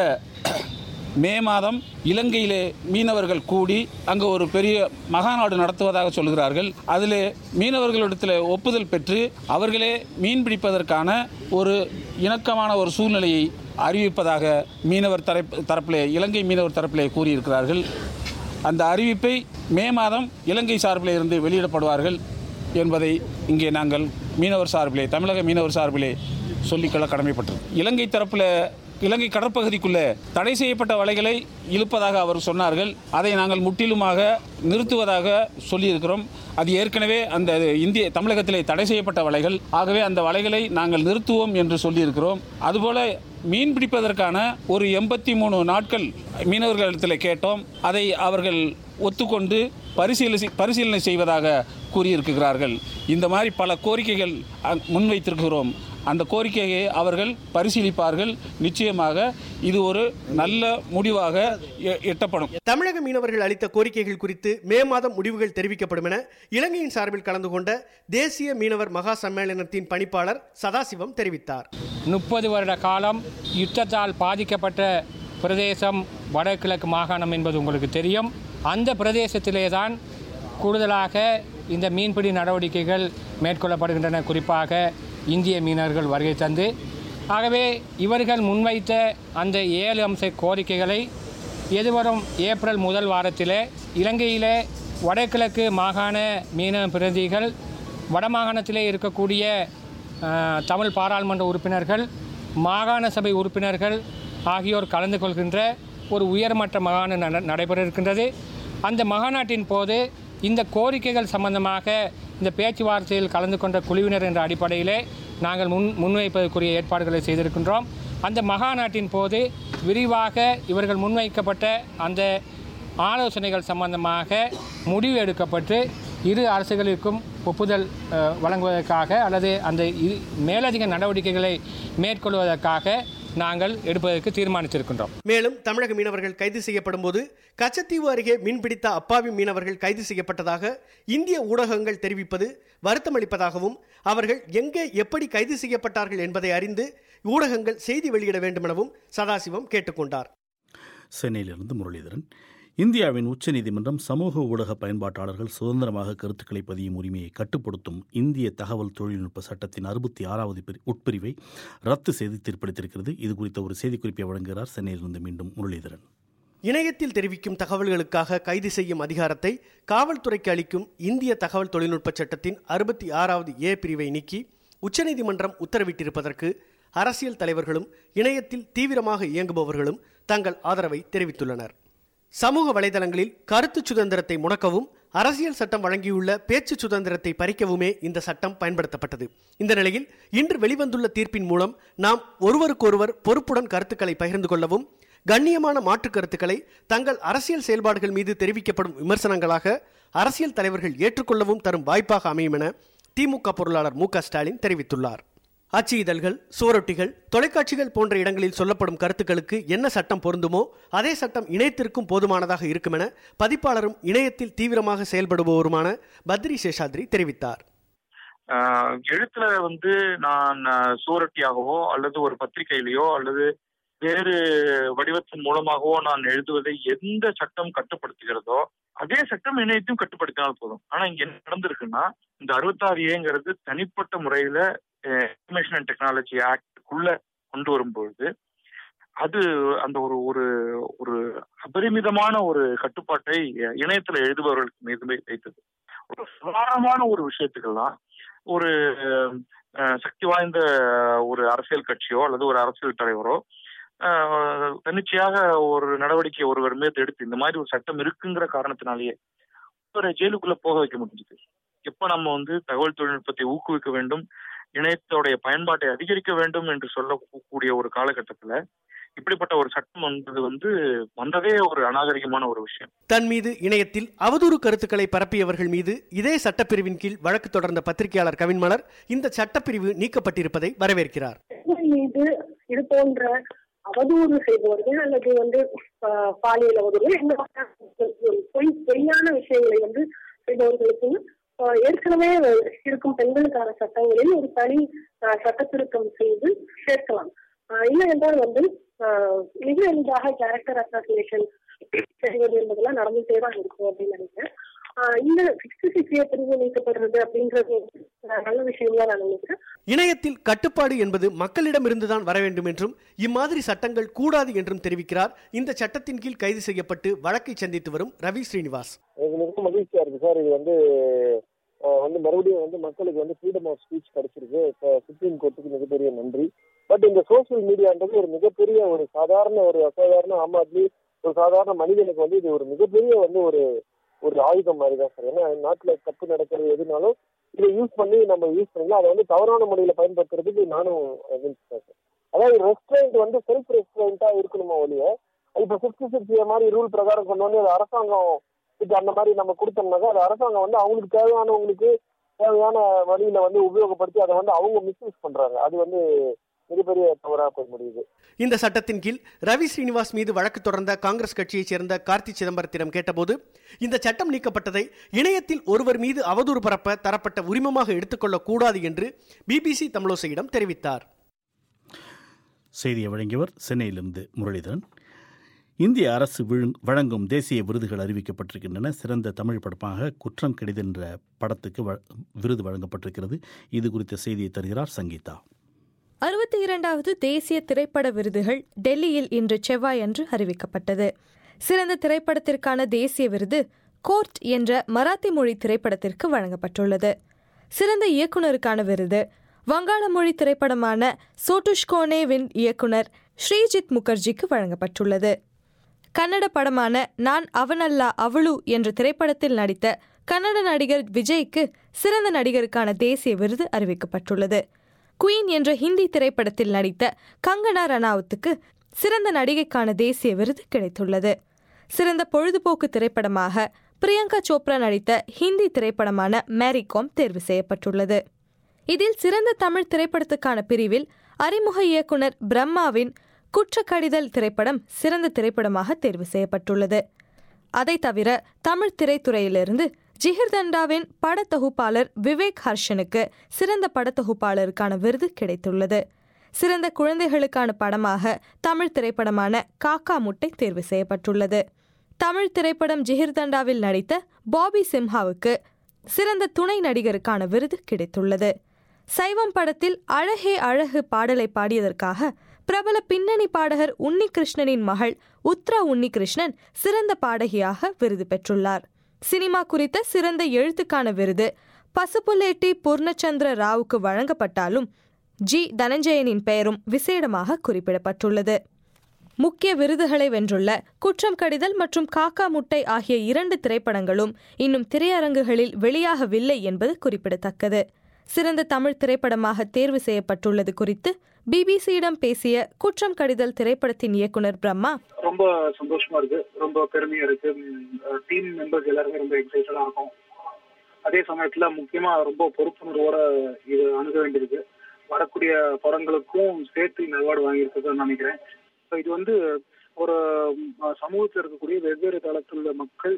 மே மாதம் இலங்கையிலே மீனவர்கள் கூடி அங்கு ஒரு பெரிய மகாநாடு நடத்துவதாக சொல்கிறார்கள் அதில் மீனவர்களிடத்தில் ஒப்புதல் பெற்று அவர்களே மீன் பிடிப்பதற்கான ஒரு இணக்கமான ஒரு சூழ்நிலையை அறிவிப்பதாக மீனவர் தரப்பு தரப்பிலே இலங்கை மீனவர் தரப்பிலே கூறியிருக்கிறார்கள் அந்த அறிவிப்பை மே மாதம் இலங்கை சார்பிலே இருந்து வெளியிடப்படுவார்கள் என்பதை இங்கே நாங்கள் மீனவர் சார்பிலே தமிழக மீனவர் சார்பிலே சொல்லிக்கொள்ள கடமைப்பட்டது இலங்கை தரப்பில் இலங்கை கடற்பகுதிக்குள்ளே தடை செய்யப்பட்ட வலைகளை இழுப்பதாக அவர் சொன்னார்கள் அதை நாங்கள் முற்றிலுமாக நிறுத்துவதாக சொல்லியிருக்கிறோம் அது ஏற்கனவே அந்த இந்திய தமிழகத்திலே தடை செய்யப்பட்ட வலைகள் ஆகவே அந்த வலைகளை நாங்கள் நிறுத்துவோம் என்று சொல்லியிருக்கிறோம் அதுபோல மீன் பிடிப்பதற்கான ஒரு எண்பத்தி மூணு நாட்கள் மீனவர்களிடத்தில் கேட்டோம் அதை அவர்கள் ஒத்துக்கொண்டு பரிசீலனை பரிசீலனை செய்வதாக கூறியிருக்கிறார்கள் இந்த மாதிரி பல கோரிக்கைகள் முன்வைத்திருக்கிறோம் அந்த கோரிக்கையை அவர்கள் பரிசீலிப்பார்கள் நிச்சயமாக இது ஒரு நல்ல முடிவாக எட்டப்படும் தமிழக மீனவர்கள் அளித்த கோரிக்கைகள் குறித்து மே மாதம் முடிவுகள் தெரிவிக்கப்படும் என இலங்கையின் சார்பில் கலந்து கொண்ட தேசிய மீனவர் மகா சம்மேளனத்தின் பணிப்பாளர் சதாசிவம் தெரிவித்தார் முப்பது வருட காலம் யுத்தத்தால் பாதிக்கப்பட்ட பிரதேசம் வடகிழக்கு மாகாணம் என்பது உங்களுக்கு தெரியும் அந்த பிரதேசத்திலே தான் கூடுதலாக இந்த மீன்பிடி நடவடிக்கைகள் மேற்கொள்ளப்படுகின்றன குறிப்பாக இந்திய மீனவர்கள் வருகை தந்து ஆகவே இவர்கள் முன்வைத்த அந்த ஏழு அம்ச கோரிக்கைகளை எதிர்வரும் ஏப்ரல் முதல் வாரத்திலே இலங்கையிலே வடகிழக்கு மாகாண மீனவ பிரதிகள் வடமாகாணத்திலே இருக்கக்கூடிய அஹ், தமிழ் பாராளுமன்ற உறுப்பினர்கள் மாகாண சபை உறுப்பினர்கள் ஆகியோர் கலந்து கொள்கின்ற ஒரு உயர்மட்ட மாகாணம் நட- நடைபெற இருக்கின்றது அந்த மகாநாட்டின் போது இந்த கோரிக்கைகள் சம்பந்தமாக இந்த பேச்சுவார்த்தையில் கலந்து கொண்ட குழுவினர் என்ற அடிப்படையிலே நாங்கள் முன் முன்வைப்பதற்குரிய ஏற்பாடுகளை செய்திருக்கின்றோம் அந்த மகாநாட்டின் போது விரிவாக இவர்கள் முன்வைக்கப்பட்ட அந்த ஆலோசனைகள் சம்பந்தமாக முடிவு எடுக்கப்பட்டு இரு அரசுகளுக்கும் ஒப்புதல் அஹ், வழங்குவதற்காக அல்லது அந்த இ- மேலதிக நடவடிக்கைகளை மேற்கொள்வதற்காக நாங்கள் எடுப்பதற்கு தீர்மானித்திருக்கின்றோம் மேலும் தமிழக மீனவர்கள் கைது செய்யப்படும் போது கச்சத்தீவு அருகே மீன்பிடித்த அப்பாவி மீனவர்கள் கைது செய்யப்பட்டதாக இந்திய ஊடகங்கள் தெரிவிப்பது வருத்தமளிப்பதாகவும் அவர்கள் எங்கே எப்படி கைது செய்யப்பட்டார்கள் என்பதை அறிந்து ஊடகங்கள் செய்தி வெளியிட வேண்டுமெனவும் சதாசிவம் கேட்டுக்கொண்டார் சென்னையிலிருந்து முரளிதரன் இந்தியாவின் உச்சநீதிமன்றம் சமூக ஊடக பயன்பாட்டாளர்கள் சுதந்திரமாக கருத்துக்களை பதியும் உரிமையை கட்டுப்படுத்தும் இந்திய தகவல் தொழில்நுட்ப சட்டத்தின் அறுபத்தி ஆறாவது பிரி- உட்பிரிவை ரத்து செய்து தீர்ப்பளித்திருக்கிறது இது குறித்த ஒரு செய்திக்குறிப்பை வழங்குகிறார் சென்னையிலிருந்து மீண்டும் முரளிதரன் இணையத்தில் தெரிவிக்கும் தகவல்களுக்காக கைது செய்யும் அதிகாரத்தை காவல்துறைக்கு அளிக்கும் இந்திய தகவல் தொழில்நுட்ப சட்டத்தின் அறுபத்தி ஆறாவது ஏ பிரிவை நீக்கி உச்சநீதிமன்றம் உத்தரவிட்டிருப்பதற்கு அரசியல் தலைவர்களும் இணையத்தில் தீவிரமாக இயங்குபவர்களும் தங்கள் ஆதரவை தெரிவித்துள்ளனர் சமூக வலைதளங்களில் கருத்து சுதந்திரத்தை முடக்கவும் அரசியல் சட்டம் வழங்கியுள்ள பேச்சு சுதந்திரத்தை பறிக்கவுமே இந்த சட்டம் பயன்படுத்தப்பட்டது இந்த நிலையில் இன்று வெளிவந்துள்ள தீர்ப்பின் மூலம் நாம் ஒருவருக்கொருவர் பொறுப்புடன் கருத்துக்களை பகிர்ந்து கொள்ளவும் கண்ணியமான மாற்றுக் கருத்துக்களை தங்கள் அரசியல் செயல்பாடுகள் மீது தெரிவிக்கப்படும் விமர்சனங்களாக அரசியல் தலைவர்கள் ஏற்றுக்கொள்ளவும் தரும் வாய்ப்பாக அமையும் என திமுக பொருளாளர் மு க ஸ்டாலின் தெரிவித்துள்ளார் அச்சு இதழ்கள் சுவரொட்டிகள் தொலைக்காட்சிகள் போன்ற இடங்களில் சொல்லப்படும் கருத்துக்களுக்கு என்ன சட்டம் பொருந்துமோ அதே சட்டம் இணையத்திற்கும் போதுமானதாக இருக்கும் என பதிப்பாளரும் இணையத்தில் தீவிரமாக செயல்படுபவருமான பத்ரி சேஷாத்ரி தெரிவித்தார் ஆஹ் எழுத்துல வந்து நான் ஆஹ் சுவரொட்டியாகவோ அல்லது ஒரு பத்திரிகையிலேயோ அல்லது வேறு வடிவத்தின் மூலமாகவோ நான் எழுதுவதை எந்த சட்டம் கட்டுப்படுத்துகிறதோ அதே சட்டம் இணையத்தையும் கட்டுப்படுத்தினால் போதும் ஆனா இங்க என்ன நடந்திருக்குன்னா இந்த அறுபத்தாறு ஏங்கிறது தனிப்பட்ட முறையில இன்ஃபர்மேஷன் அண்ட் டெக்னாலஜி ஆக்டுக்குள்ள கொண்டு வரும்பொழுது அது அந்த ஒரு ஒரு ஒரு அபரிமிதமான ஒரு கட்டுப்பாட்டை இணையத்துல எழுதுபவர்களுக்கு மீது வைத்தது ஒரு சாதாரணமான ஒரு விஷயத்துக்கெல்லாம் ஒரு அஹ், சக்தி வாய்ந்த ஒரு அரசியல் கட்சியோ அல்லது ஒரு அரசியல் தலைவரோ அஹ், தன்னிச்சையாக ஒரு நடவடிக்கை ஒருவர் மீது எடுத்து இந்த மாதிரி ஒரு சட்டம் இருக்குங்கிற காரணத்தினாலேயே ஒரு ஜெயிலுக்குள்ள போக வைக்க முடிஞ்சது எப்ப நம்ம வந்து தகவல் தொழில்நுட்பத்தை ஊக்குவிக்க வேண்டும் இணையத்தோடைய பயன்பாட்டை அதிகரிக்க வேண்டும் என்று சொல்லக்கூடிய ஒரு காலகட்டத்துல இப்படிப்பட்ட ஒரு சட்டம் வந்தது வந்து வந்ததே ஒரு அநாகரிகமான ஒரு விஷயம் தன் மீது இணையத்தில் அவதூறு கருத்துக்களை பரப்பியவர்கள் மீது இதே சட்டப்பிரிவின் கீழ் வழக்கு தொடர்ந்த பத்திரிகையாளர் கவின்மலர் இந்த சட்டப்பிரிவு நீக்கப்பட்டிருப்பதை வரவேற்கிறார் பெண்கள் மீது இது போன்ற அவதூறு செய்பவர்கள் அல்லது வந்து ஆஹ், பாலியல் அவதூறு இந்த மாதிரியான பொய் பொய்யான விஷயங்களை வந்து செய்பவர்களுக்கு ஆஹ், ஏற்கனவே இருக்கும் பெண்களுக்கான சட்டங்களில் ஒரு தனி ஆஹ், சட்ட திருத்தம் செய்து சேர்க்கலாம் ஆஹ், இல்லை என்றால் வந்து ஆஹ், மிக எளிதாக கேரக்டர் அசாசினேஷன் செய்வது என்பதெல்லாம் நடந்துட்டே தான் இருக்கும் அப்படின்னு நினைக்கிறேன் ஆஹ், இந்த சிக்ஸ்டி சிக்ஸ் ஏ பிரிவு நீக்கப்படுறது அப்படின்றது ஆஹ், நல்ல விஷயம் தான் நான் நினைக்கிறேன் இணையத்தில் கட்டுப்பாடு என்பது மக்களிடமிருந்துதான் வர வேண்டும் என்றும் இம்மாதிரி சட்டங்கள் கூடாது என்றும் தெரிவிக்கிறார் இந்த சட்டத்தின் கீழ் கைது செய்யப்பட்டு வழக்கை சந்தித்து வரும் ரவி ஸ்ரீனிவாஸ் எனக்கு மிக மகிழ்ச்சியா இருக்கு சார் இது வந்து அஹ், வந்து மறுபடியும் வந்து மக்களுக்கு வந்து ஃப்ரீடம் ஆஃப் ஸ்பீச் கிடைச்சிருக்கு இப்போ சுப்ரீம் கோர்ட்டுக்கு மிகப்பெரிய நன்றி பட் இந்த சோசியல் மீடியான்றது ஒரு மிகப்பெரிய ஒரு சாதாரண ஒரு அசாதாரண ஆம் ஆத்மி ஒரு சாதாரண மனிதனுக்கு வந்து இது ஒரு மிகப்பெரிய வந்து ஒரு ஒரு ஆயுதம் மாதிரி தான் சார் ஏன்னா நாட்டுல தப்பு நடக்கிறது எதுனாலும் இதை யூஸ் பண்ணி நம்ம யூஸ் பண்ணலாம் அதை வந்து தவறான முறையில பயன்படுத்துறதுக்கு நானும் against தான் சார் அதாவது ரெஸ்ட்ரெயின்ட் வந்து செல்ஃப் ரெஸ்ட்ரெயின்ட்டா இருக்கணுமா ஒழிய இப்ப சிக்ஸ்டி சிக்ஸ் மாதிரி ரூல் பிரகாரம் கொண்டு வந்து அது அரசாங்கம் இப்ப அந்த மாதிரி நம்ம கொடுத்தோம்னாக்கா அது அரசாங்கம் வந்து அவங்களுக்கு தேவையானவங்களுக்கு தேவையான வழியில வந்து உபயோகப்படுத்தி அதை வந்து அவங்க மிஸ்யூஸ் பண்றாங்க அது வந்து மிகப்பெரிய தவறா போய் முடியுது இந்த சட்டத்தின் கீழ் ரவி ஸ்ரீனிவாஸ் மீது வழக்கு தொடர்ந்த காங்கிரஸ் கட்சியைச் சேர்ந்த கார்த்தி சிதம்பரத்திடம் கேட்டபோது இந்த சட்டம் நீக்கப்பட்டதை இணையத்தில் ஒருவர் மீது அவதூறு பரப்ப தரப்பட்ட உரிமமாக எடுத்துக்கொள்ளக் கூடாது என்று பிபிசி தமிழோசையிடம் தெரிவித்தார் செய்தியை வழங்கியவர் சென்னையிலிருந்து முரளிதரன் இந்திய அரசு விழுங்- வழங்கும் தேசிய விருதுகள் அறிவிக்கப்பட்டிருக்கின்றன சிறந்த தமிழ் படமாக குற்றம் கெடிதென்ற படத்துக்கு வ- விருது வழங்கப்பட்டிருக்கிறது இது குறித்த செய்தியை தருகிறார் சங்கீதா அறுபத்தி இரண்டாவது தேசிய திரைப்பட விருதுகள் டெல்லியில் இன்று செவ்வாயன்று அறிவிக்கப்பட்டது சிறந்த திரைப்படத்திற்கான தேசிய விருது கோர்ட் என்ற மராத்தி மொழி திரைப்படத்திற்கு வழங்கப்பட்டுள்ளது சிறந்த இயக்குனருக்கான விருது வங்காள மொழி திரைப்படமான சோட்டுஷ்கோனேவின் இயக்குனர் ஸ்ரீஜித் முகர்ஜிக்கு வழங்கப்பட்டுள்ளது கன்னட படமான நான் அவனல்லா அவளு என்ற திரைப்படத்தில் நடித்த கன்னட நடிகர் விஜய்க்கு சிறந்த நடிகருக்கான தேசிய விருது அறிவிக்கப்பட்டுள்ளது குயின் என்ற ஹிந்தி திரைப்படத்தில் நடித்த கங்கனா ரனாவுத்துக்கு சிறந்த நடிகைக்கான தேசிய விருது கிடைத்துள்ளது சிறந்த பொழுதுபோக்கு திரைப்படமாக பிரியங்கா சோப்ரா நடித்த ஹிந்தி திரைப்படமான மேரிகாம் தேர்வு செய்யப்பட்டுள்ளது இதில் சிறந்த தமிழ் திரைப்படத்துக்கான பிரிவில் அறிமுக இயக்குனர் பிரம்மாவின் குற்றக்கடிதல் திரைப்படம் சிறந்த திரைப்படமாக தேர்வு செய்யப்பட்டுள்ளது அதை தவிர தமிழ் திரைத்துறையிலிருந்து ஜிகிர்தண்டாவின் படத்தொகுப்பாளர் விவேக் ஹர்ஷனுக்கு சிறந்த படத்தொகுப்பாளருக்கான விருது கிடைத்துள்ளது சிறந்த குழந்தைகளுக்கான படமாக தமிழ் திரைப்படமான காக்கா முட்டை தேர்வு செய்யப்பட்டுள்ளது தமிழ் திரைப்படம் ஜிகிர்தண்டாவில் நடித்த பாபி சிம்ஹாவுக்கு சிறந்த துணை நடிகருக்கான விருது கிடைத்துள்ளது சைவம் படத்தில் அழகே அழகு பாடலை பாடியதற்காக பிரபல பின்னணி பாடகர் உன்னிகிருஷ்ணனின் மகள் உத்ரா உன்னிகிருஷ்ணன் சிறந்த பாடகியாக விருது பெற்றுள்ளார் சினிமா குறித்த சிறந்த எழுத்துக்கான விருது பசுப்புலேட்டி பூர்ணச்சந்திர ராவுக்கு வழங்கப்பட்டாலும் ஜி தனஞ்சயனின் பெயரும் விசேடமாக குறிப்பிடப்பட்டுள்ளது முக்கிய விருதுகளை வென்றுள்ள குற்றம் கடிதல் மற்றும் காக்கா முட்டை ஆகிய இரண்டு திரைப்படங்களும் இன்னும் திரையரங்குகளில் வெளியாகவில்லை என்பது குறிப்பிடத்தக்கது சிறந்த தமிழ் திரைப்படமாக தேர்வு செய்யப்பட்டுள்ளது குறித்து பிபிசியிடம் பேசிய குற்றம் கடிதல் திரைப்படத்தின் இயக்குனர் பிரம்மா ரொம்ப சந்தோஷமா இருக்கு ரொம்ப பெருமையா இருக்கு டீம் மெம்பர்ஸ் எல்லாருமே ரொம்ப எக்ஸைட்டடா இருக்கும் அதே சமயத்துல முக்கியமா ரொம்ப பொறுப்புணர்வோட இது அணுக வேண்டியிருக்கு வரக்கூடிய படங்களுக்கும் சேர்த்து இந்த அவார்டு வாங்கியிருக்குதுன்னு நினைக்கிறேன் இது வந்து ஒரு சமூகத்தில் இருக்கக்கூடிய வெவ்வேறு தளத்தில் உள்ள மக்கள்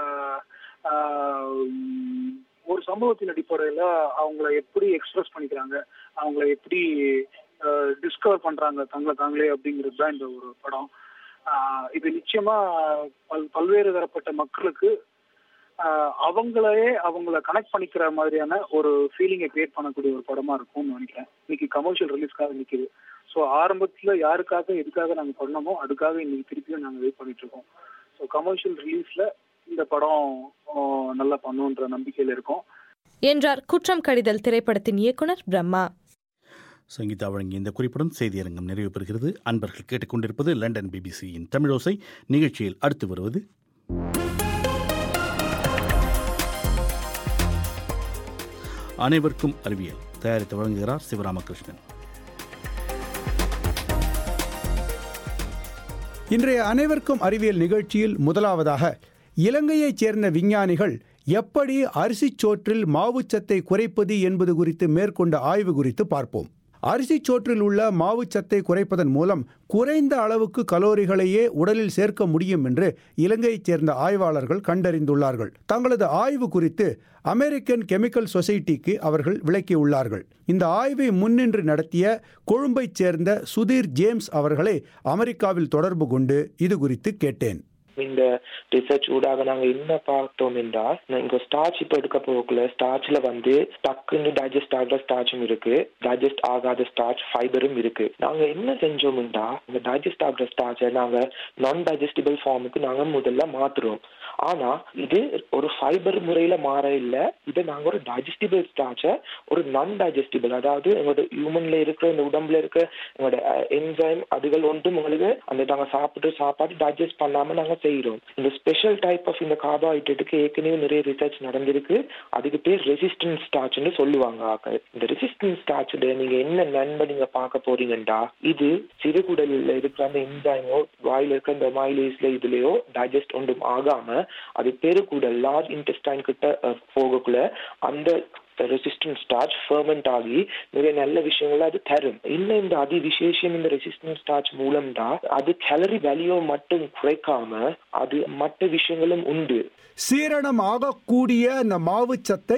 ஒரு சமூகத்தின் அடிப்படையில அவங்கள எப்படி எக்ஸ்பிரஸ் பண்ணிக்கிறாங்க அவங்கள எப்படி டிஸ்கவர் பண்றாங்க தங்களை தாங்களே அப்படிங்கிறது தான் இந்த ஒரு படம் இது நிச்சயமா பல் பல்வேறு தரப்பட்ட மக்களுக்கு அவங்களே அவங்கள கனெக்ட் பண்ணிக்கிற மாதிரியான ஒரு ஃபீலிங்கை கிரியேட் பண்ணக்கூடிய ஒரு படமா இருக்கும்னு நினைக்கிறேன் இன்னைக்கு கமர்ஷியல் ரிலீஸ்க்காக நிற்குது ஸோ ஆரம்பத்துல யாருக்காக எதுக்காக நாங்கள் பண்ணமோ அதுக்காக இன்னைக்கு திருப்பியும் நாங்கள் வெயிட் பண்ணிட்டு இருக்கோம் ஸோ கமர்ஷியல் ரிலீஸ்ல இந்த படம் நல்லா பண்ணுன்ற நம்பிக்கையில இருக்கோம் என்றார் குற்றம் கடிதல் திரைப்படத்தின் இயக்குனர் பிரம்மா சங்கீதா வழங்கிய இந்த குறிப்புடன் செய்தியரங்கம் நிறைவு பெறுகிறது அன்பர்கள் கேட்டுக்கொண்டிருப்பது லண்டன் பிபிசியின் தமிழோசை நிகழ்ச்சியில் அடுத்து வருவது அனைவருக்கும் அறிவியல் தயாரித்து வழங்குகிறார் சிவராமகிருஷ்ணன் இன்றைய அனைவருக்கும் அறிவியல் நிகழ்ச்சியில் முதலாவதாக இலங்கையைச் சேர்ந்த விஞ்ஞானிகள் எப்படி அரிசிச் சோற்றில் மாவுச்சத்தை குறைப்பது என்பது குறித்து மேற்கொண்ட ஆய்வு குறித்து பார்ப்போம் அரிசிச் சோற்றில் உள்ள மாவுச்சத்தை குறைப்பதன் மூலம் குறைந்த அளவுக்கு கலோரிகளையே உடலில் சேர்க்க முடியும் என்று இலங்கையைச் சேர்ந்த ஆய்வாளர்கள் கண்டறிந்துள்ளார்கள் தங்களது ஆய்வு குறித்து அமெரிக்கன் கெமிக்கல் சொசைட்டிக்கு அவர்கள் விளக்கியுள்ளார்கள் இந்த ஆய்வை முன்னின்று நடத்திய கொழும்பைச் சேர்ந்த சுதீர் ஜேம்ஸ் அவர்களை அமெரிக்காவில் தொடர்பு கொண்டு இது குறித்து கேட்டேன் இந்த ரிசர்ச் ஊடாக நாங்க என்ன பார்த்தோம் என்றால் இங்க ஸ்டார்ச் இப்ப எடுக்க போகல ஸ்டார்ச்ல வந்து டக்குன்னு டைஜஸ்ட் ஆகிற ஸ்டார்ச்சும் இருக்கு டைஜஸ்ட் ஆகாத ஸ்டார்ச் ஃபைபரும் இருக்கு நாங்க என்ன செஞ்சோம்டா இந்த டைஜஸ்ட் ஆகிற ஸ்டார்ச்சை நாங்க நான் டைஜஸ்டிபிள் ஃபார்முக்கு நாங்க முதல்ல மாத்துறோம் ஆனா இது ஒரு ஃபைபர் முறையில மாற இல்ல இதை நாங்க ஒரு டைஜஸ்டிபிள் ஸ்டார்ச்சை ஒரு நான் டைஜஸ்டிபிள் அதாவது எங்களோட ஹியூமன்ல இருக்கிற இந்த உடம்புல இருக்க எங்களோட என்சைம் அதுகள் ஒன்றும் உங்களுக்கு அந்த நாங்க சாப்பிட்டு சாப்பாடு டைஜஸ்ட் பண்ணாம நாங்க செய்யறோம் இந்த ஸ்பெஷல் டைப் ஆஃப் இந்த கார்போஹைட்ரேட்டுக்கு ஏற்கனவே நிறைய ரிசர்ச் நடந்திருக்கு அதுக்கு பேர் ரெசிஸ்டன்ஸ் ஸ்டார்ச்னு சொல்லுவாங்க ஆக்கள் இந்த ரெசிஸ்டன்ஸ் ஸ்டார்ச்ல நீங்க என்ன நன்மை நீங்க பார்க்க போறீங்கடா இது சிறுகுடல்ல இருக்கிற அந்த என்சைமோ வாயில இருக்கிற இந்த மைலேஸ்ல இதுலயோ டைஜஸ்ட் ஒன்றும் ஆகாம அது பெருகுடல் லார்ஜ் இன்டெஸ்டைன் கிட்ட போகக்குள்ள அந்த ரெசிஸ்டன்ட் ஸ்டார்ச் ஃபர்மெண்ட் ஆகி நிறைய நல்ல விஷயங்கள் அது தரும் இன்னும் இந்த அதி விசேஷம் இந்த ரெசிஸ்டன்ட் ஸ்டார்ச் மூலம் தான் அது கேலரி வேல்யூ மட்டும் குறைக்காம அது மற்ற விஷயங்களும் உண்டு சீரணம் ஆகக்கூடிய அந்த மாவுச்சத்தை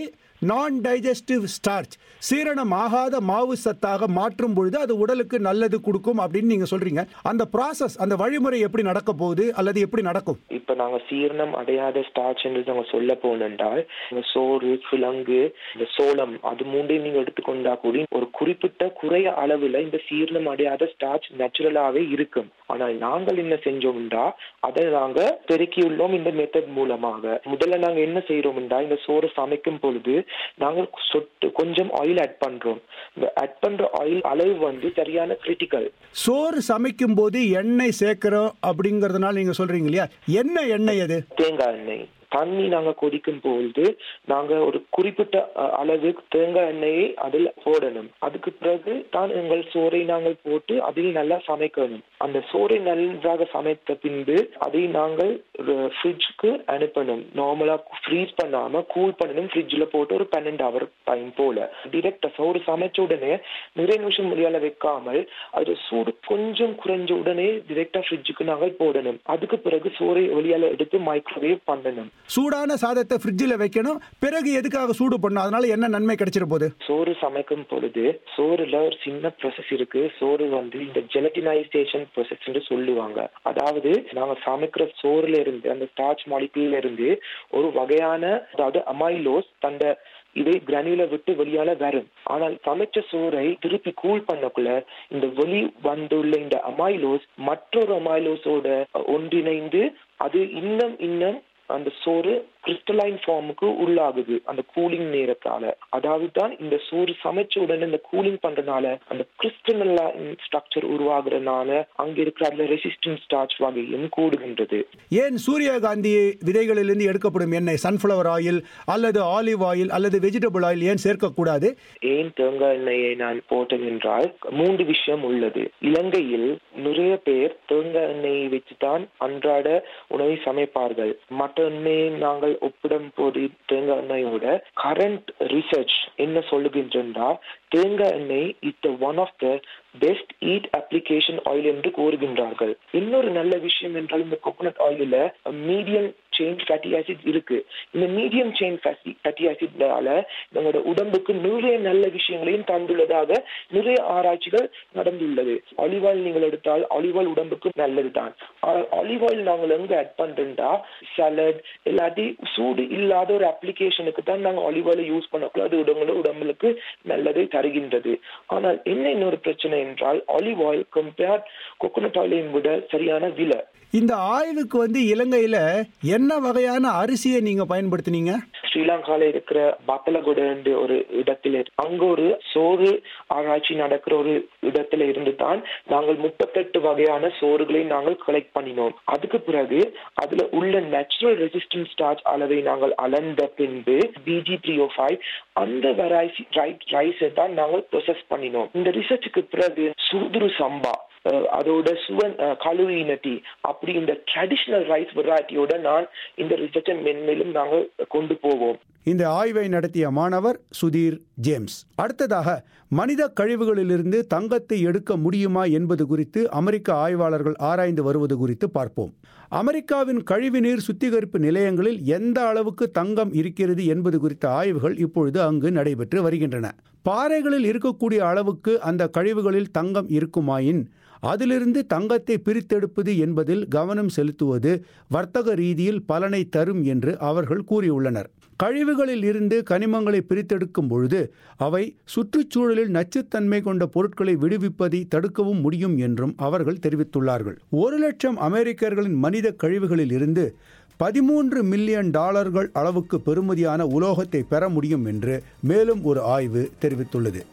நான் டைஜஸ்டிவ் ஸ்டார்ச் சீரணமாகாத மாவு சத்தாக மாற்றும் பொழுது அது உடலுக்கு நல்லது கொடுக்கும் அப்படின்னு நீங்க சொல்றீங்க அந்த ப்ராசஸ் அந்த வழிமுறை எப்படி நடக்க போகுது அல்லது எப்படி நடக்கும் இப்ப நாங்க சீரணம் அடையாத ஸ்டார்ச் என்று நாங்க சொல்ல போனென்றால் இந்த சோறு கிழங்கு இந்த சோளம் அது மூண்டையும் நீங்க எடுத்துக்கொண்டா கூட ஒரு குறிப்பிட்ட குறைய அளவுல இந்த சீரணம் அடையாத ஸ்டார்ச் நேச்சுரலாவே இருக்கும் ஆனால் நாங்கள் என்ன செஞ்சோம்டா அதை நாங்க பெருக்கியுள்ளோம் இந்த மெத்தட் மூலமாக முதல்ல நாங்க என்ன செய்யறோம்டா இந்த சோறு சமைக்கும் பொழுது நாங்கள் சொட்டு கொஞ்சம் ஆயில் ஆட் பண்றோம் இந்த ஆட் பண்ற ஆயில் அளவு வந்து சரியான கிரிட்டிக்கல் சோறு சமைக்கும் போது எண்ணெய் சேர்க்கிறோம் அப்படிங்கறதுனால நீங்க சொல்றீங்க இல்லையா என்ன எண்ணெய் அது தேங்காய் எண்ணெய் தண்ணி நாங்க கொதிக்கும் பொழுது நாங்க ஒரு குறிப்பிட்ட அஹ், அளவு தேங்காய் எண்ணெயை அதில் போடணும் அதுக்கு பிறகு தான் எங்கள் சோறை நாங்கள் போட்டு அதில் நல்லா சமைக்கணும் அந்த சோறை நன்றாக சமைத்த பின்பு அதை நாங்கள் ஃப்ரிட்ஜுக்கு அனுப்பணும் நார்மலா ஃப்ரீஸ் பண்ணாம கூல் பண்ணணும் ஃப்ரிட்ஜில் போட்டு ஒரு பன்னெண்டு ஹவர் டைம் போல டிரெக்டா சோறு சமைச்ச உடனே நிறைய நிமிஷம் முடியால வைக்காமல் அது சூடு கொஞ்சம் குறைஞ்ச உடனே டிரெக்டா ஃப்ரிட்ஜுக்கு நாங்கள் போடணும் அதுக்கு பிறகு சோறை வெளியால எடுத்து மைக்ரோவேவ் பண்ணணும் சூடான சாதத்தை ஃப்ரிட்ஜில் வைக்கணும் பிறகு எதுக்காக சூடு பண்ணும் அதனால என்ன நன்மை கிடைச்சிட போகுது சோறு சமைக்கும் பொழுது சோறுல ஒரு சின்ன ப்ராசஸ் இருக்கு சோறு வந்து இந்த ஜெலட்டினைசேஷன் ப்ராசஸ் என்று சொல்லுவாங்க அதாவது நாங்க சமைக்கிற சோறுல இருந்து அந்த ஸ்டார்ச் மாலிகுல இருந்து ஒரு வகையான அதாவது அமைலோஸ் தந்த இதை கிரானியூல விட்டு வெளியால வரும் ஆனால் சமைச்ச சோறை திருப்பி கூல் பண்ணக்குள்ள இந்த வெளி வந்துள்ள இந்த அமைலோஸ் மற்றொரு அமைலோஸோட ஒன்றிணைந்து அது இன்னும் இன்னும் அந்த சோறு கிறிஸ்டலைன் ஃபார்முக்கு உள்ளாகுது அந்த கூலிங் நேரத்தால அதாவது தான் இந்த சோறு சமைச்ச உடனே இந்த கூலிங் பண்றதுனால அந்த கிறிஸ்டலைன் ஸ்ட்ரக்சர் உருவாகுறதுனால அங்க இருக்கிற அதுல ரெசிஸ்டன்ஸ் ஸ்டார்ச் வகையும் கூடுகின்றது ஏன் சூரியகாந்தி விதைகளிலிருந்து எடுக்கப்படும் எண்ணெய் சன்ஃப்ளவர் ஆயில் அல்லது ஆலிவ் ஆயில் அல்லது வெஜிடபிள் ஆயில் ஏன் சேர்க்கக்கூடாது ஏன் தேங்காய் எண்ணெயை நான் போட்டேன் என்றால் மூன்று விஷயம் உள்ளது இலங்கையில் நிறைய பேர் தேங்காய் எண்ணெயை வச்சுதான் அன்றாட உணவை சமைப்பார்கள் மற்ற எண்ணெயை நாங்கள் ஒப்பிடும் போது தேங்காய் எண்ணெயோட கரண்ட் ரிசர்ச் என்ன சொல்லுகின்றா தேங்காய் எண்ணெய் it one of the best eat application oil என்று கூறுகின்றார்கள் இன்னொரு நல்ல விஷயம் என்றால் இந்த கோகோனட் ஆயில மீடியம் செயின் ஃபேட்டி ஆசிட் இருக்கு இந்த மீடியம் செயின் ஃபேட்டி ஆசிட்னால நம்மளோட உடம்புக்கு நிறைய நல்ல விஷயங்களையும் தந்துள்ளதாக நிறைய ஆராய்ச்சிகள் நடந்துள்ளது ஆலிவ் ஆயில் நீங்கள் எடுத்தால் ஆலிவ் ஆயில் உடம்புக்கு நல்லதுதான் ஆனால் ஆலிவ் ஆயில் நாங்கள் எங்க ஆட் பண்றோம்டா சலட் இல்லாட்டி சூடு இல்லாத ஒரு அப்ளிகேஷனுக்கு தான் நாங்கள் ஆலிவ் ஆயில் யூஸ் பண்ணக்குள்ள அது உடம்புல உடம்புக்கு நல்லதை தருகின்றது ஆனால் என்ன இன்னொரு பிரச்சனை என்றால் ஆலிவ் ஆயில் கம்பேர் கோகோனட் ஆயிலையும் விட சரியான விலை இந்த ஆய்வுக்கு வந்து இலங்கையில என்ன வகையான அரிசியை நீங்க பயன்படுத்தினீங்க ஸ்ரீலங்கால இருக்கிற பத்தலகுட ஒரு இடத்துல அங்க ஒரு சோறு ஆராய்ச்சி நடக்கிற ஒரு இடத்துல இருந்து தான் நாங்கள் முப்பத்தெட்டு வகையான சோறுகளை நாங்கள் கலெக்ட் பண்ணினோம் அதுக்கு பிறகு அதுல உள்ள நேச்சுரல் ரெசிஸ்டன்ஸ் ஸ்டார்ச் அளவை நாங்கள் அளந்த பின்பு பிஜி த்ரீ ஓ ஃபைவ் அந்த வெரைட்டி ரைட் ரைஸை தான் நாங்கள் ப்ரொசஸ் பண்ணினோம் இந்த ரிசர்ச்சுக்கு பிறகு சுதுரு சம்பா அஹ் அதோட சுவன் கலுரினட்டி அப்படி இந்த ட்ரெடிஷ்னல் ரைஸ் வெரைட்டியோட நான் இந்த ரிசர்ச்சை மென்மேலும் நாங்கள் கொண்டு போவோம் இந்த ஆய்வை நடத்திய மாணவர் சுதீர் ஜேம்ஸ் அடுத்ததாக மனித கழிவுகளிலிருந்து தங்கத்தை எடுக்க முடியுமா என்பது குறித்து அமெரிக்க ஆய்வாளர்கள் ஆராய்ந்து வருவது குறித்து பார்ப்போம் அமெரிக்காவின் கழிவுநீர் சுத்திகரிப்பு நிலையங்களில் எந்த அளவுக்கு தங்கம் இருக்கிறது என்பது குறித்த ஆய்வுகள் இப்பொழுது அங்கு நடைபெற்று வருகின்றன பாறைகளில் இருக்கக்கூடிய அளவுக்கு அந்த கழிவுகளில் தங்கம் இருக்குமாயின் அதிலிருந்து தங்கத்தை பிரித்தெடுப்பது என்பதில் கவனம் செலுத்துவது வர்த்தக ரீதியில் பலனை தரும் என்று அவர்கள் கூறியுள்ளனர் கழிவுகளில் இருந்து கனிமங்களை பிரித்தெடுக்கும் பொழுது அவை சுற்றுச்சூழலில் நச்சுத்தன்மை கொண்ட பொருட்களை விடுவிப்பதை தடுக்கவும் முடியும் என்றும் அவர்கள் தெரிவித்துள்ளார்கள் ஒரு லட்சம் அமெரிக்கர்களின் மனித கழிவுகளில் இருந்து பதிமூன்று மில்லியன் டாலர்கள் அளவுக்கு பெறுமதியான உலோகத்தை பெற முடியும் என்று மேலும் ஒரு ஆய்வு தெரிவித்துள்ளது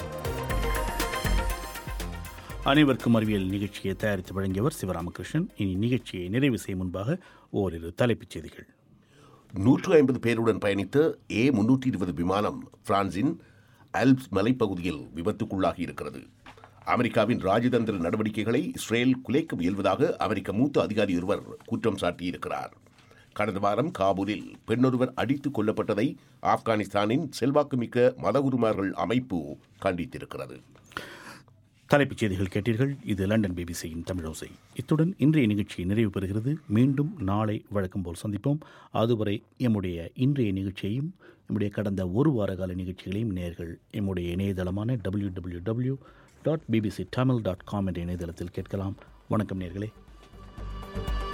அனைவருக்கும் அறிவியல் நிகழ்ச்சியை தயாரித்து வழங்கியவர் சிவராமகிருஷ்ணன் இனி நிகழ்ச்சியை நிறைவு செய்யும் முன்பாக ஓரிரு தலைப்புச் செய்திகள் நூற்று ஐம்பது பேருடன் பயணித்த ஏ முன்னூற்றி இருபது விமானம் பிரான்சின் அல்ப்ஸ் மலைப்பகுதியில் விபத்துக்குள்ளாகி இருக்கிறது அமெரிக்காவின் ராஜதந்திர நடவடிக்கைகளை இஸ்ரேல் குலைக்க முயல்வதாக அமெரிக்க மூத்த அதிகாரி ஒருவர் குற்றம் சாட்டியிருக்கிறார் கடந்த வாரம் காபூலில் பெண்ணொருவர் அடித்துக் கொல்லப்பட்டதை ஆப்கானிஸ்தானின் செல்வாக்குமிக்க மதகுருமார்கள் அமைப்பு கண்டித்திருக்கிறது தலைப்புச் செய்திகள் கேட்டீர்கள் இது லண்டன் பிபிசியின் தமிழோசை இத்துடன் இன்றைய நிகழ்ச்சி நிறைவு பெறுகிறது மீண்டும் நாளை வழக்கம் போல் சந்திப்போம் அதுவரை எம்முடைய இன்றைய நிகழ்ச்சியையும் நம்முடைய கடந்த ஒரு வார கால நிகழ்ச்சிகளையும் நேர்கள் எம்முடைய இணையதளமான W W W dot BBC Tamil dot com என்ற இணையதளத்தில் கேட்கலாம் வணக்கம் நேர்களே